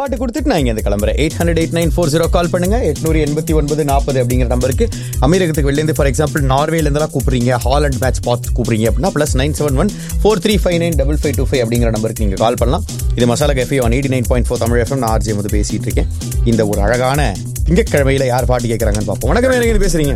பாட்டு கொடுத்துட்டு நான் இங்க கிளம்புறேன் eight hundred eight nine four zero call பண்ணுங்க எட்நூறு எண்பத்தி ஒன்பது நாற்பது அப்படிங்கிற நம்பருக்கு அமீரகத்துக்கு வெளிலேருந்து ஃபார் எக்ஸாம்பிள் நார்வேல இருந்தெல்லாம் கூப்பிடுறீங்க ஹாலண்ட் மேட்ச் பார்த்து கூப்பிடுறீங்க அப்படின்னா plus nine seven one four three five nine double five two five அப்படிங்கிற நம்பருக்கு நீங்க கால் பண்ணலாம் இது Masala Cafe one eighty nine point four Tamil FM நான் ஆர்ஜே வந்து பேசிட்டு இருக்கேன் இந்த ஒரு அழகான திங்கட்கிழமையில யார் பாட்டு கேட்கறாங்கன்னு பார்ப்போம் வணக்கம் எனக்கு இது பேசுறீங்க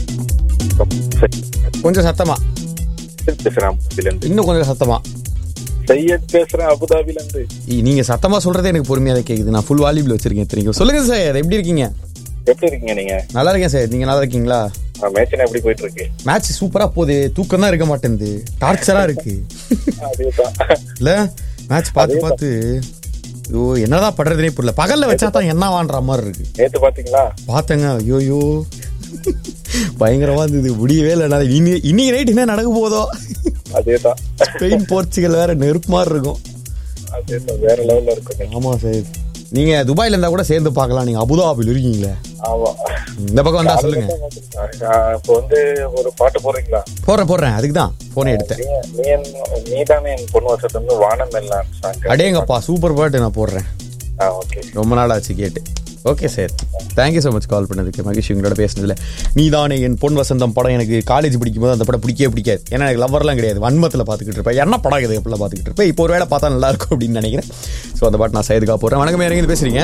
கொஞ்சம் சத்தமா பேசுறேன் அபுதாபில இருந்து இன்னும் கொஞ்சம் சத்தமா சையத் பேசுறேன் அபுதாபில இருந்து இ- நீங்க சத்தமா சொல்றதே எனக்கு பொறுமையா தான் கேக்குது நான் ஃபுல் வால்யூப்ல வச்சிருக்கேன் தெரியும் சொல்லுங்க சார் எப்படி இருக்கீங்க எப்படி இருக்கீங்க நீங்க நல்லா இருக்கேன் சார் நீங்க நல்லா இருக்கீங்களா மேட்ச் எப்படி போயிட்டு இருக்கு மேட்ச் சூப்பரா போகுது தூக்கம் தான் இருக்க மாட்டேங்குது டார்ச்சரா இருக்கு அதேதான் இல்ல மேட்ச் பார்த்து பார்த்து ஐயோ என்னதான் படுறதுனே புரியல பகல்ல வச்சா தான் என்னவான்ற மாதிரி இருக்கு நேத்து பாத்தீங்களா பார்த்தேங்க ஐயோயோ பயங்கரமா இருந்தது முடியவே இல்லை என்னால. இனி இன்னைக்கு நைட் என்ன நடக்க போதோ அதேதான் ஸ்பெயின் போர்ச்சுகல் வேற நெருப்பு மாதிரி இருக்கும் அதேதான் வேற லெவல்ல இருக்குங்க ஆமா சார் நீங்க துபாயில இருந்தா கூட சேர்ந்து பார்க்கலாம் நீங்க அபுதாபில இருக்கீங்களே ஆமா இந்த பக்கம் வந்தா சொல்லுங்க ஆஹ் இப்போ வந்து ஒரு பாட்டு போடுறீங்களா போடுறேன் போடுறேன் அதுக்கு தான் போனே எடுத்தேன் நீ நீ என் நீதானே என் பொண்ணு வருஷத்துல இருந்து வானம் எல்லாம் சாங் அடேங்கப்பா சூப்பர் பாட்டு நான் போடுறேன் ஆ ஓகே ரொம்ப நாள் ஆச்சு கேட்டு okay sir thank you so much call பண்ணதுக்கு மகிழ்ச்சி உங்களோட பேசினதுல நீதானே என் பொன் வசந்தம் படம் எனக்கு காலேஜ் படிக்கும்போது அந்த படம் பிடிக்கவே பிடிக்காது ஏன்னா எனக்கு லவ்வர்லாம் கிடையாது வன்மத்தில் பார்த்துக்கிட்டு இருப்பேன் என்ன படம் இது எப்படிலாம் பார்த்துக்கிட்டு இருப்பேன் இப்போ ஒரு வேளை பார்த்தா நல்லா இருக்கும் அப்படின்னு நினைக்கிறேன் ஸோ அந்த பாட்டு நான் சைதுக்காக போடுறேன் வணக்கம் இறங்கி பேசுறீங்க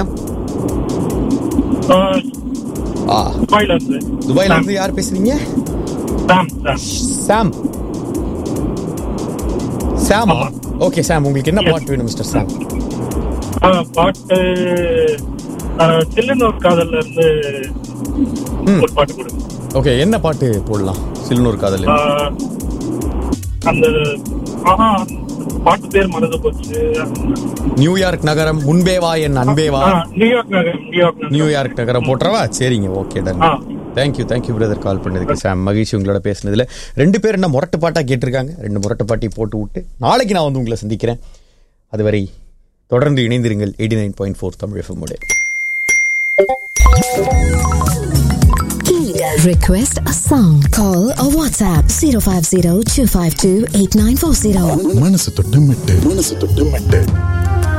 ஆ துபாயில இருந்து துபாயில இருந்து யார் பேசுறீங்க சாம் சாம் சாம் சாமா ஓகே சாம் உங்களுக்கு என்ன பாட்டு வேணும் மிஸ்டர் சாம் ஆ, பாட்டு ஆ, சில்லுன்னு ஒரு காதல்ல இருந்து ம். ஒரு பாட்டு கொடுங்க ஓகே என்ன பாட்டு போடலாம் சில்னூர் காதல் ஆ, அந்த ஆஹா பாட்டு பேர் மறந்து போச்சு நியூயார்க் நகரம் முன்பே வா என் அன்பே வா ஆ, நியூயார்க் நகரம் நியூயார்க் நகரம் நியூயார்க் நகரம் போட்டுறவா சரிங்க ஓகே டன் ஆ. தேங்க்யூ தேங்க்யூ பிரதர் கால் பண்ணதுக்கு சாம் மகிழ்ச்சி உங்களோட பேசுனதுல ரெண்டு பேர் என்ன முரட்டு பாட்டா கேட்டிருக்காங்க ரெண்டு முரட்டு பாட்டி போட்டு விட்டு நாளைக்கு நான் வந்து உங்களை சந்திக்கிறேன் அதுவரை தொடர்ந்து இணைந்திருங்கள் eighty nine point four Tamil FM Request a song. Call or WhatsApp 050 252 8940. மனசு தொட்டு மெட்டு மனசு தொட்டு மெட்டு